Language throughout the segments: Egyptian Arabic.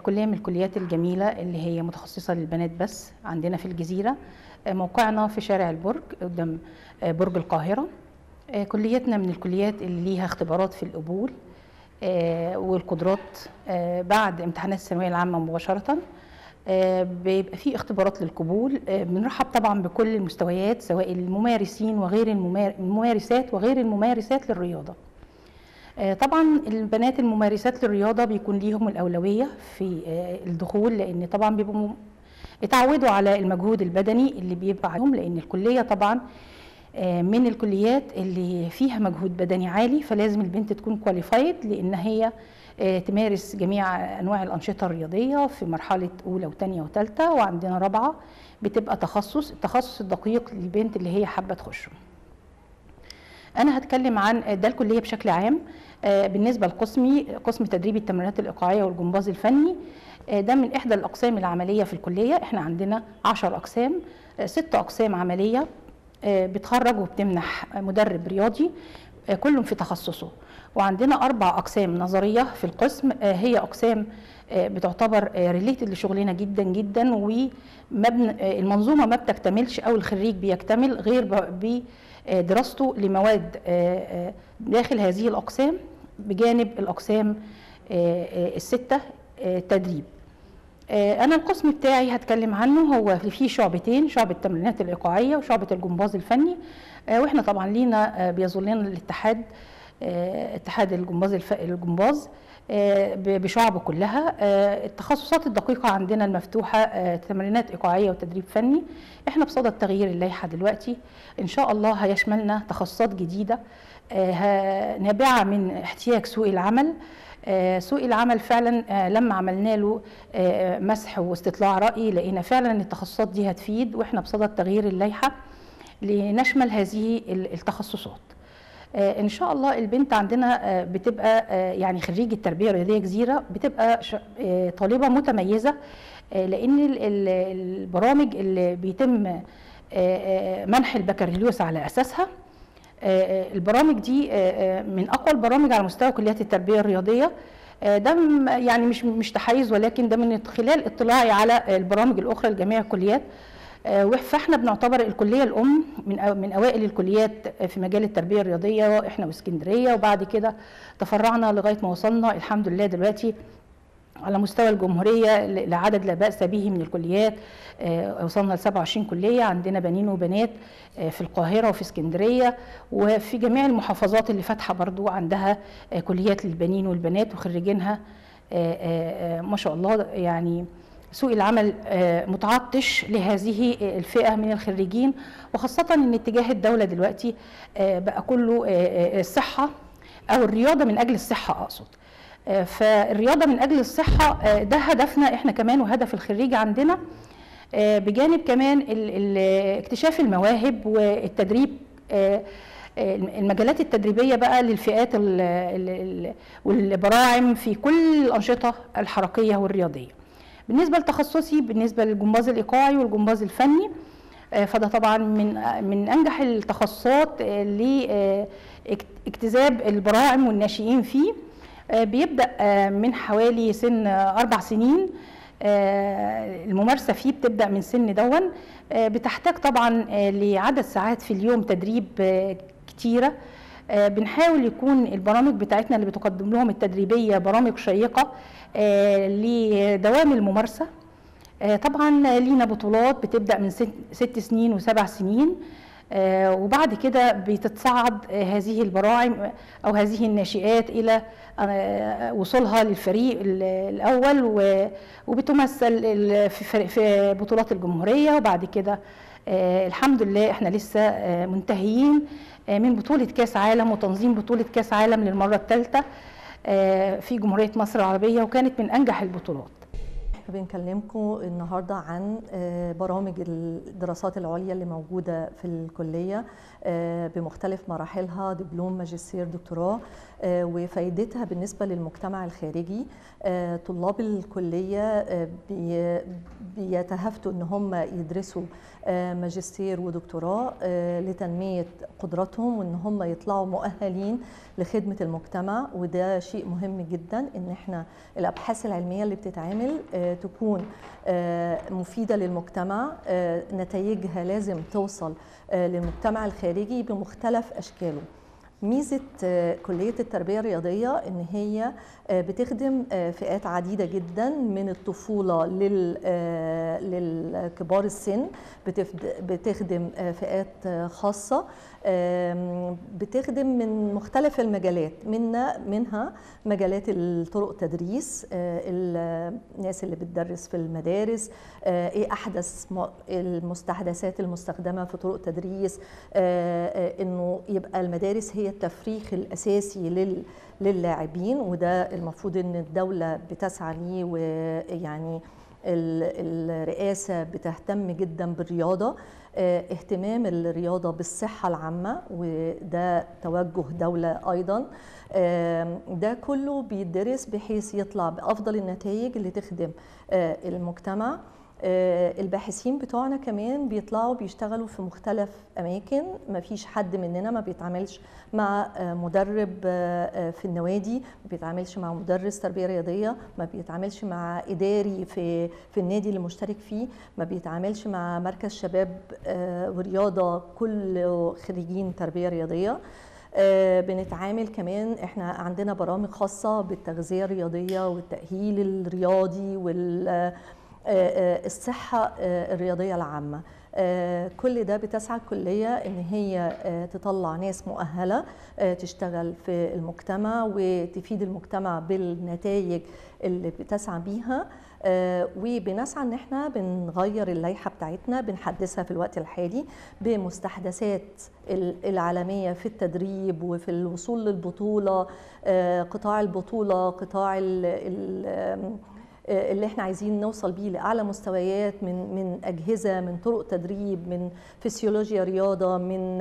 كلية من الكليات الجميلة اللي هي متخصصة للبنات بس عندنا في الجزيرة آه، موقعنا في شارع البرج قدام آه، برج القاهرة آه، كليتنا من الكليات اللي ليها اختبارات في القبول آه، والقدرات آه، بعد امتحانات الثانوية العامة مباشرة آه، بيبقى في اختبارات للقبول آه، بنرحب طبعا بكل المستويات سواء الممارسين وغير الممار- الممارسات وغير الممارسات للرياضة آه، طبعا البنات الممارسات للرياضة بيكون ليهم الأولوية في آه، الدخول لأن طبعا بيبقوا م- اتعودوا على المجهود البدني اللي بيبقى عليهم لأن الكلية طبعا آه، من الكليات اللي فيها مجهود بدني عالي فلازم البنت تكون كواليفايد لأن هي آه، تمارس جميع أنواع الأنشطة الرياضية في مرحلة أولى وثانية وثالثة وعندنا رابعة بتبقى تخصص التخصص الدقيق للبنت اللي هي حابة تخشه انا هتكلم عن ده الكليه بشكل عام آه، بالنسبه لقسمي قسم تدريب التمرينات الايقاعيه والجمباز الفني آه، ده من احدى الاقسام العمليه في الكليه احنا عندنا 10 اقسام آه، ست اقسام عمليه آه، بتخرج وبتمنح مدرب رياضي آه، كل في تخصصه وعندنا اربع اقسام نظريه في القسم آه، هي اقسام آه، بتعتبر ريليتد لشغلنا جدا جدا ومبنى آه، المنظومه ما بتكتملش او الخريج بيكتمل غير ب- بدراسته لمواد آه، آه، داخل هذه الاقسام بجانب الاقسام آه، آه، السته آه، تدريب آه، انا القسم بتاعي هتكلم عنه هو فيه شعبتين شعبة التمرينات الايقاعيه وشعبة الجمباز الفني آه، واحنا طبعا لينا آه، بيظلنا الاتحاد آه، اتحاد الجمباز الف... الجمباز آه، ب- بشعبه كلها آه، التخصصات الدقيقة عندنا المفتوحة آه، تمرينات إيقاعية وتدريب فني احنا بصدد تغيير اللائحة دلوقتي إن شاء الله هيشملنا تخصصات جديدة آه، ه- نابعة من احتياج سوق العمل آه، سوق العمل فعلا آه، لما عملنا له آه، مسح واستطلاع رأي لقينا فعلا ان التخصصات دي هتفيد واحنا بصدد تغيير اللائحة لنشمل هذه ال- التخصصات آه، ان شاء الله البنت عندنا آه، بتبقى آه، يعني خريجه تربيه رياضيه جزيره بتبقى ش- آه، طالبه متميزه آه، لان ال- ال- البرامج اللي بيتم آه، آه، منح البكالوريوس على اساسها آه، آه، البرامج دي آه، آه، من اقوى البرامج على مستوى كليات التربيه الرياضيه آه، ده م- يعني مش مش تحيز ولكن ده من خلال اطلاعي على البرامج الاخرى لجميع الكليات آه، وإح- فاحنا بنعتبر الكليه الام من أو- من اوائل الكليات في مجال التربيه الرياضيه احنا واسكندريه وبعد كده تفرعنا لغايه ما وصلنا الحمد لله دلوقتي على مستوى الجمهورية ل- لعدد لا بأس به من الكليات آه، وصلنا ل 27 كلية عندنا بنين وبنات آه، في القاهرة وفي اسكندرية وفي جميع المحافظات اللي فاتحة برضو عندها آه، كليات للبنين والبنات وخريجينها آه، آه، آه، ما شاء الله يعني سوق العمل آه، متعطش لهذه الفئة من الخريجين وخاصة ان اتجاه الدولة دلوقتي آه، بقى كله آه، آه، الصحة او الرياضة من اجل الصحة اقصد آه، فالرياضة من أجل الصحة آه، ده هدفنا إحنا كمان وهدف الخريج عندنا آه، بجانب كمان ال- ال- اكتشاف المواهب والتدريب آه، آه، المجالات التدريبية بقى للفئات ال- ال- ال- والبراعم في كل الأنشطة الحركية والرياضية بالنسبة لتخصصي بالنسبة للجمباز الإيقاعي والجمباز الفني آه، فده طبعا من آه، من انجح التخصصات لاكتساب البراعم والناشئين فيه آه، بيبدا آه، من حوالي سن آه، اربع سنين آه، الممارسه فيه بتبدا من سن دون آه، بتحتاج طبعا آه، لعدد ساعات في اليوم تدريب آه، كتيره آه، بنحاول يكون البرامج بتاعتنا اللي بتقدم لهم التدريبيه برامج شيقه آه، لدوام الممارسه آه، طبعا لينا بطولات بتبدا من ست, ست سنين وسبع سنين آه، وبعد كده بتتصعد آه، هذه البراعم او هذه الناشئات الى آه، وصولها للفريق ال- الاول و- وبتمثل ال- في فريق- في بطولات الجمهوريه وبعد كده آه، الحمد لله احنا لسه آه، منتهيين آه، من بطوله كاس عالم وتنظيم بطوله كاس عالم للمره الثالثه في جمهوريه مصر العربيه وكانت من انجح البطولات احنا بنكلمكم النهارده عن برامج الدراسات العليا اللي موجوده في الكليه بمختلف مراحلها دبلوم ماجستير دكتوراه وفائدتها بالنسبه للمجتمع الخارجي طلاب الكليه بيتهافتوا ان هم يدرسوا ماجستير ودكتوراه لتنميه قدراتهم وان هم يطلعوا مؤهلين لخدمه المجتمع وده شيء مهم جدا ان احنا الابحاث العلميه اللي بتتعمل تكون مفيده للمجتمع نتائجها لازم توصل للمجتمع الخارجي بمختلف اشكاله ميزه كليه التربيه الرياضيه ان هي بتخدم فئات عديده جدا من الطفوله للكبار السن بتخدم فئات خاصه بتخدم من مختلف المجالات منها منها مجالات الطرق التدريس الناس اللي بتدرس في المدارس ايه احدث المستحدثات المستخدمه في طرق التدريس انه يبقى المدارس هي التفريخ الاساسي للاعبين وده المفروض ان الدوله بتسعى ليه ويعني الرئاسه بتهتم جدا بالرياضه اهتمام الرياضه بالصحه العامه وده توجه دوله ايضا ده كله بيدرس بحيث يطلع بافضل النتائج اللي تخدم المجتمع الباحثين بتوعنا كمان بيطلعوا بيشتغلوا في مختلف اماكن ما فيش حد مننا ما بيتعاملش مع مدرب في النوادي ما بيتعاملش مع مدرس تربيه رياضيه ما بيتعاملش مع اداري في في النادي اللي مشترك فيه ما بيتعاملش مع مركز شباب ورياضه كل خريجين تربيه رياضيه بنتعامل كمان احنا عندنا برامج خاصه بالتغذيه الرياضيه والتاهيل الرياضي وال الصحة الرياضية العامة كل ده بتسعى الكلية إن هي تطلع ناس مؤهلة تشتغل في المجتمع وتفيد المجتمع بالنتائج اللي بتسعى بيها وبنسعى ان احنا بنغير اللائحه بتاعتنا بنحدثها في الوقت الحالي بمستحدثات العالميه في التدريب وفي الوصول للبطوله قطاع البطوله قطاع ال اللي احنا عايزين نوصل بيه لاعلى مستويات من من اجهزه من طرق تدريب من فسيولوجيا رياضه من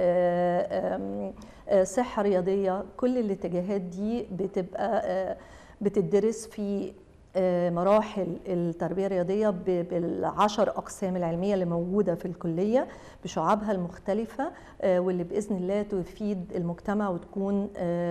صحه رياضيه كل الاتجاهات دي بتبقى بتدرس في مراحل التربيه الرياضيه بالعشر اقسام العلميه اللي موجوده في الكليه بشعابها المختلفه واللي باذن الله تفيد المجتمع وتكون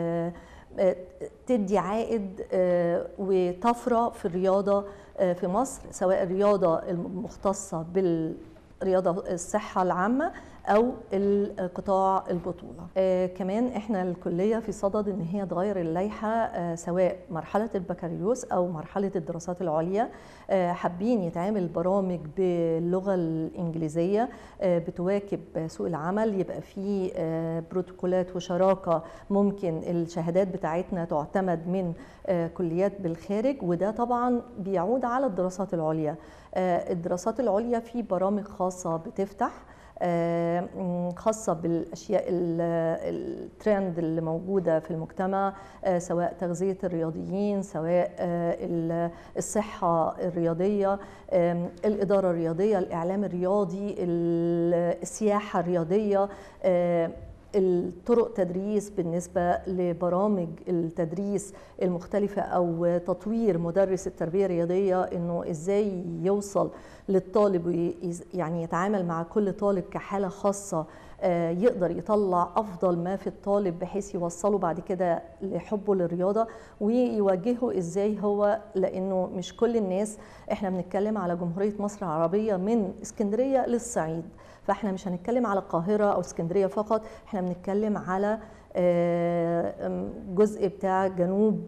تدي عائد وطفره في الرياضه في مصر سواء الرياضه المختصه بالرياضه الصحه العامه او القطاع البطوله آه كمان احنا الكليه في صدد ان هي تغير اللائحه آه سواء مرحله البكالوريوس او مرحله الدراسات العليا آه حابين يتعمل برامج باللغه الانجليزيه آه بتواكب سوق العمل يبقى في آه بروتوكولات وشراكه ممكن الشهادات بتاعتنا تعتمد من آه كليات بالخارج وده طبعا بيعود على الدراسات العليا آه الدراسات العليا في برامج خاصه بتفتح خاصه بالاشياء الترند اللي موجوده في المجتمع سواء تغذيه الرياضيين سواء الصحه الرياضيه الاداره الرياضيه الاعلام الرياضي السياحه الرياضيه الطرق تدريس بالنسبة لبرامج التدريس المختلفة أو تطوير مدرس التربية الرياضية إنه إزاي يوصل للطالب يعني يتعامل مع كل طالب كحالة خاصة يقدر يطلع افضل ما في الطالب بحيث يوصله بعد كده لحبه للرياضه ويوجهه ازاي هو لانه مش كل الناس احنا بنتكلم على جمهوريه مصر العربيه من اسكندريه للصعيد فاحنا مش هنتكلم على القاهره او اسكندريه فقط احنا بنتكلم على جزء بتاع جنوب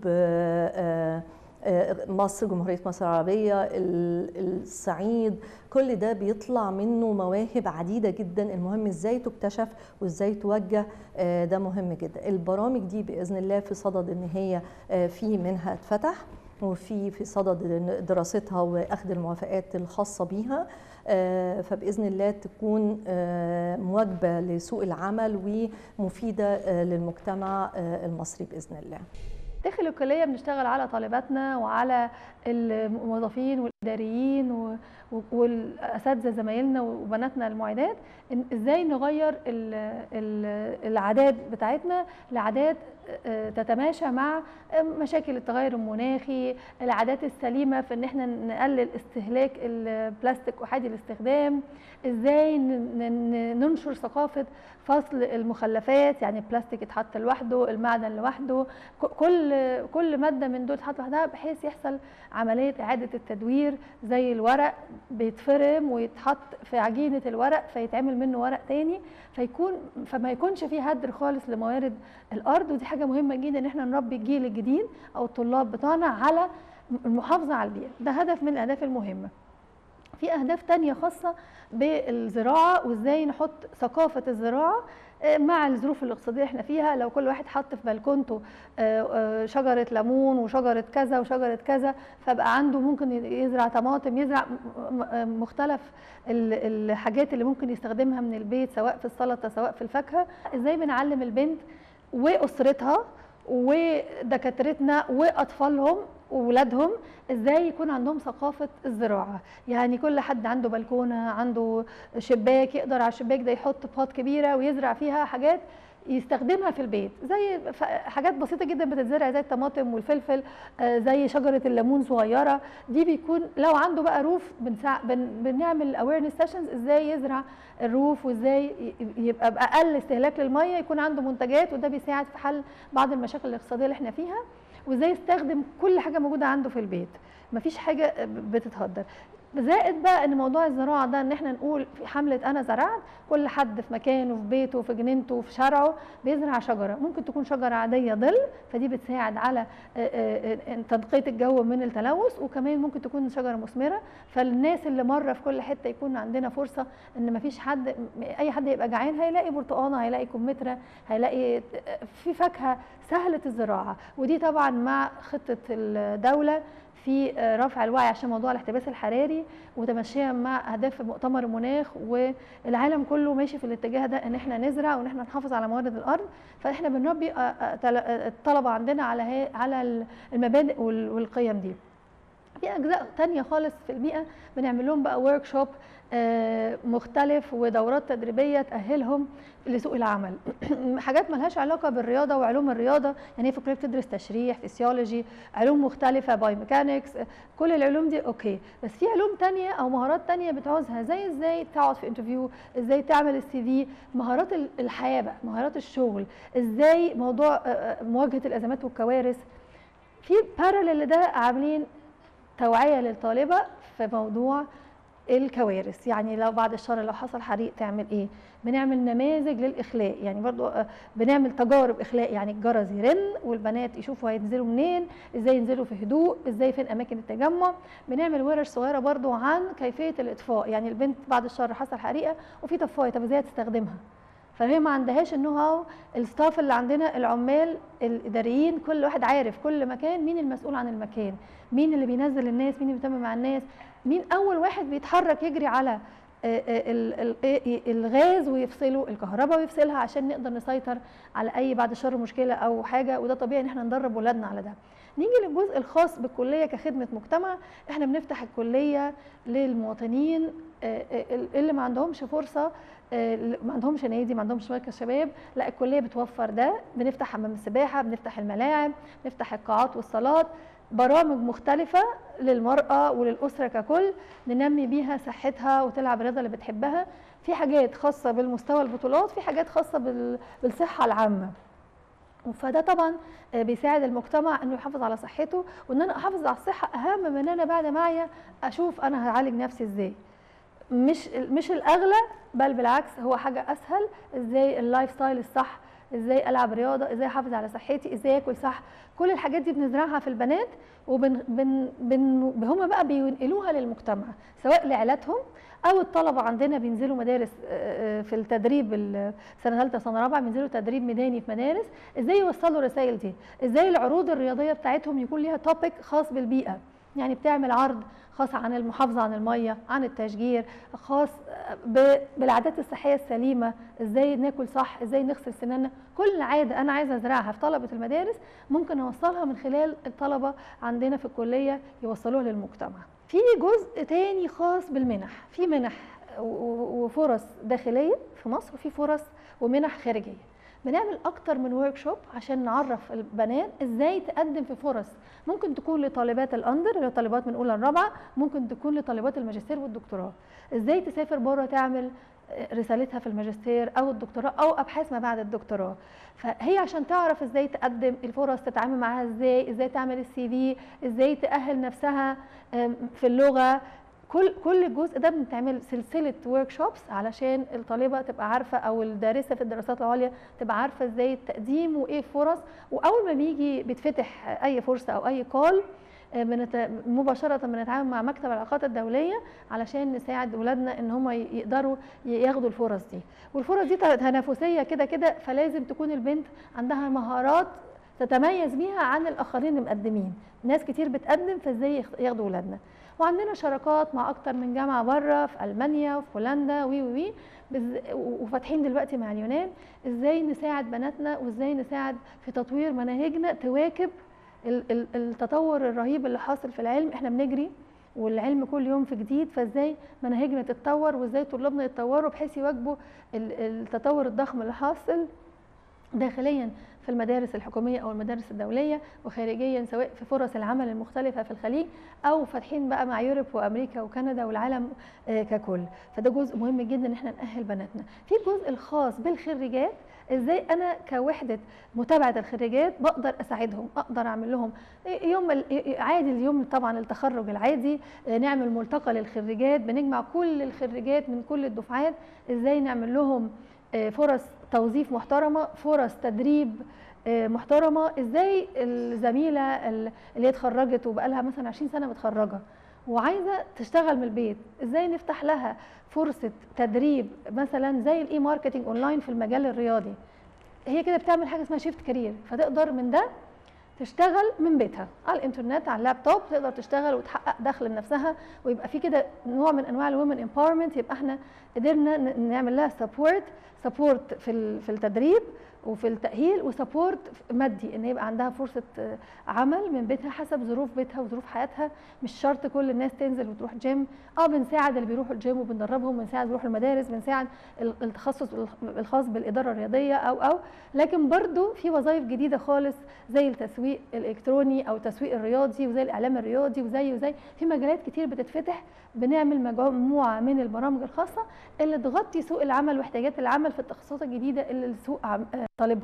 مصر جمهورية مصر العربية الصعيد كل ده بيطلع منه مواهب عديدة جدا المهم ازاي تكتشف وازاي توجه ده مهم جدا البرامج دي بإذن الله في صدد ان هي في منها اتفتح وفي في صدد دراستها واخذ الموافقات الخاصه بيها فباذن الله تكون مواكبه لسوق العمل ومفيده للمجتمع المصري باذن الله داخل الكليه بنشتغل على طالباتنا وعلى الموظفين والاداريين و- و- والاساتذه زمايلنا وبناتنا المعيدات إن ازاي نغير ال- ال- العادات بتاعتنا لعادات آه، تتماشى مع مشاكل التغير المناخي العادات السليمه في ان احنا نقلل استهلاك البلاستيك احادي الاستخدام ازاي ن- ن- ننشر ثقافه فصل المخلفات يعني البلاستيك يتحط لوحده المعدن لوحده ك- كل كل ماده من دول تتحط لوحدها بحيث يحصل عمليه اعاده التدوير زي الورق بيتفرم ويتحط في عجينه الورق فيتعمل منه ورق تاني فيكون فما يكونش فيه هدر خالص لموارد الارض ودي حاجه مهمه جدا ان احنا نربي الجيل الجديد او الطلاب بتوعنا على المحافظه على البيئه ده هدف من الاهداف المهمه في اهداف تانية خاصه بالزراعه وازاي نحط ثقافه الزراعه آه، مع الظروف الاقتصاديه اللي احنا فيها لو كل واحد حط في بلكونته آه، آه، شجره ليمون وشجره كذا وشجره كذا فبقى عنده ممكن يزرع طماطم يزرع م- م- آه، مختلف ال- الحاجات اللي ممكن يستخدمها من البيت سواء في السلطه سواء في الفاكهه ازاي بنعلم البنت واسرتها ودكاترتنا واطفالهم وولادهم ازاي يكون عندهم ثقافه الزراعه يعني كل حد عنده بلكونه عنده شباك يقدر على الشباك ده يحط بوت كبيره ويزرع فيها حاجات يستخدمها في البيت زي ف- حاجات بسيطه جدا بتتزرع زي الطماطم والفلفل آه، زي شجره الليمون صغيره دي بيكون لو عنده بقى روف بنسع... بن... بنعمل اويرنس سيشنز ازاي يزرع الروف وازاي ي- يبقى باقل استهلاك للميه يكون عنده منتجات وده بيساعد في حل بعض المشاكل الاقتصاديه اللي احنا فيها وازاي يستخدم كل حاجه موجوده عنده في البيت مفيش حاجه بتتهدر زائد بقى ان موضوع الزراعه ده ان احنا نقول في حمله انا زرعت كل حد في مكانه في بيته في جنينته في شارعه بيزرع شجره ممكن تكون شجره عاديه ظل فدي بتساعد على آه، آه، آه، تنقيه الجو من التلوث وكمان ممكن تكون شجره مثمره فالناس اللي مره في كل حته يكون عندنا فرصه ان مفيش حد اي حد يبقى جعان هيلاقي برتقانه هيلاقي كمثرى هيلاقي في فاكهه سهله الزراعه ودي طبعا مع خطه الدوله في رفع الوعي عشان موضوع الاحتباس الحراري وتمشيا مع اهداف مؤتمر المناخ والعالم كله ماشي في الاتجاه ده ان احنا نزرع وان احنا نحافظ على موارد الارض فاحنا بنربي الطلبه عندنا على هي- على المبادئ وال- والقيم دي في اجزاء تانية خالص في البيئه بنعمل لهم بقى ورك شوب مختلف ودورات تدريبيه تاهلهم لسوق العمل حاجات ملهاش علاقه بالرياضه وعلوم الرياضه يعني هي في الكليه بتدرس تشريح فيسيولوجي علوم مختلفه باي ميكانكس كل العلوم دي اوكي بس في علوم تانية او مهارات تانية بتعوزها زي ازاي تقعد في انترفيو ازاي تعمل السي في مهارات ال- الحياه بقى مهارات الشغل ازاي موضوع آه، آه، مواجهه الازمات والكوارث في باراليل لده عاملين توعيه للطالبه في موضوع الكوارث يعني لو بعد الشر لو حصل حريق تعمل ايه بنعمل نماذج للاخلاء يعني برضو آه، بنعمل تجارب اخلاء يعني الجرس يرن والبنات يشوفوا هينزلوا منين ازاي ينزلوا في هدوء ازاي فين اماكن التجمع بنعمل ورش صغيره برضو عن كيفيه الاطفاء يعني البنت بعد الشر حصل حريقه وفي طفايه طب ازاي تستخدمها فهي ما عندهاش النو هاو الستاف اللي عندنا العمال الاداريين كل واحد عارف كل مكان مين المسؤول عن المكان مين اللي بينزل الناس مين اللي بيتم مع الناس مين اول واحد بيتحرك يجري على آه، آه، ال- ال- الغاز ويفصله الكهرباء ويفصلها عشان نقدر نسيطر على اي بعد الشر مشكله او حاجه وده طبيعي ان احنا ندرب ولادنا على ده نيجي للجزء الخاص بالكليه كخدمه مجتمع احنا بنفتح الكليه للمواطنين آه، آه، اللي ما عندهمش فرصه آه، ما عندهمش نادي ما عندهمش مركز شباب لا الكليه بتوفر ده بنفتح حمام السباحه بنفتح الملاعب بنفتح القاعات والصالات برامج مختلفة للمرأة وللأسرة ككل ننمي بيها صحتها وتلعب الرياضة اللي بتحبها في حاجات خاصة بالمستوى البطولات في حاجات خاصة بال- بالصحة العامة فده طبعا آه، بيساعد المجتمع انه يحافظ على صحته وان انا احافظ على الصحه اهم من ان انا بعد معايا اشوف انا هعالج نفسي ازاي مش مش الاغلى بل بالعكس هو حاجه اسهل ازاي اللايف ستايل الصح ازاي العب رياضه ازاي احافظ على صحتي ازاي اكل صح كل الحاجات دي بنزرعها في البنات وبن بن بن هم بقى بينقلوها للمجتمع سواء لعيلاتهم او الطلبه عندنا بينزلوا مدارس آه، آه، في التدريب ال- سنه ثالثه سنه رابعه بينزلوا تدريب ميداني في مدارس ازاي يوصلوا الرسائل دي ازاي العروض الرياضيه بتاعتهم يكون ليها توبيك خاص بالبيئه يعني بتعمل عرض خاص عن المحافظه عن الميه عن التشجير خاص ب- بالعادات الصحيه السليمه ازاي ناكل صح ازاي نغسل سناننا كل عاده انا عايزه ازرعها في طلبه المدارس ممكن اوصلها من خلال الطلبه عندنا في الكليه يوصلوها للمجتمع في جزء تاني خاص بالمنح في منح و- و- وفرص داخليه في مصر وفي فرص ومنح خارجيه بنعمل اكتر من ورك شوب عشان نعرف البنات ازاي تقدم في فرص ممكن تكون لطالبات الاندر اللي هو طالبات من اولى لرابعه ممكن تكون لطالبات الماجستير والدكتوراه ازاي تسافر بره تعمل رسالتها في الماجستير او الدكتوراه او ابحاث ما بعد الدكتوراه فهي عشان تعرف ازاي تقدم الفرص تتعامل معاها ازاي ازاي تعمل السي في ازاي تاهل نفسها أم، في اللغه كل كل الجزء ده بنتعمل سلسله ورك شوبس علشان الطالبه تبقى عارفه او الدارسه في الدراسات العليا تبقى عارفه ازاي التقديم وايه الفرص واول ما بيجي بيتفتح اي فرصه او اي كول آه، بنت... مباشرة بنتعامل مع مكتب العلاقات الدولية علشان نساعد ولادنا ان هم ي- يقدروا ي- ياخدوا الفرص دي والفرص دي تنافسية كده كده فلازم تكون البنت عندها مهارات تتميز بيها عن الاخرين المقدمين ناس كتير بتقدم فازاي يخ- ياخدوا ولادنا وعندنا شراكات مع اكتر من جامعه بره في المانيا وفي هولندا وي وي وي بز- و- وفاتحين دلوقتي مع اليونان ازاي نساعد بناتنا وازاي نساعد في تطوير مناهجنا تواكب ال- ال- التطور الرهيب اللي حاصل في العلم احنا بنجري والعلم كل يوم في جديد فازاي مناهجنا تتطور وازاي طلابنا يتطوروا بحيث يواكبوا ال- التطور الضخم اللي حاصل داخليا في المدارس الحكوميه او المدارس الدوليه وخارجيا سواء في فرص العمل المختلفه في الخليج او فاتحين بقى مع يوروب وامريكا وكندا والعالم آه، ككل فده جزء مهم جدا ان احنا ناهل بناتنا في الجزء الخاص بالخريجات ازاي انا كوحده متابعه الخريجات بقدر اساعدهم اقدر اعمل لهم يوم ال- عادي اليوم طبعا التخرج العادي آه، نعمل ملتقى للخريجات بنجمع كل الخريجات من كل الدفعات ازاي نعمل لهم آه، فرص توظيف محترمه فرص تدريب آه، محترمه ازاي الزميله ال- اللي هي اتخرجت وبقى لها مثلا 20 سنه متخرجه وعايزه تشتغل من البيت ازاي نفتح لها فرصه تدريب مثلا زي الاي ماركتنج اونلاين في المجال الرياضي هي كده بتعمل حاجه اسمها شيفت كارير فتقدر من ده تشتغل من بيتها على الانترنت على اللابتوب تقدر تشتغل وتحقق دخل لنفسها ويبقى في كده نوع من انواع الومن امباورمنت يبقى احنا قدرنا ن- نعمل لها سبورت سبورت في ال- في التدريب وفي التاهيل وسبورت مادي ان يبقى عندها فرصه آه، عمل من بيتها حسب ظروف بيتها وظروف حياتها مش شرط كل الناس تنزل وتروح جيم اه بنساعد اللي بيروحوا الجيم وبندربهم بنساعد بيروحوا المدارس بنساعد ال- التخصص الخاص بالاداره الرياضيه او او لكن برضو في وظائف جديده خالص زي التسويق الالكتروني او التسويق الرياضي وزي الاعلام الرياضي وزي وزي في مجالات كتير بتتفتح بنعمل مجموعه من البرامج الخاصه اللي تغطي سوق العمل واحتياجات العمل في التخصصات الجديده اللي السوق عم- آه، طالبها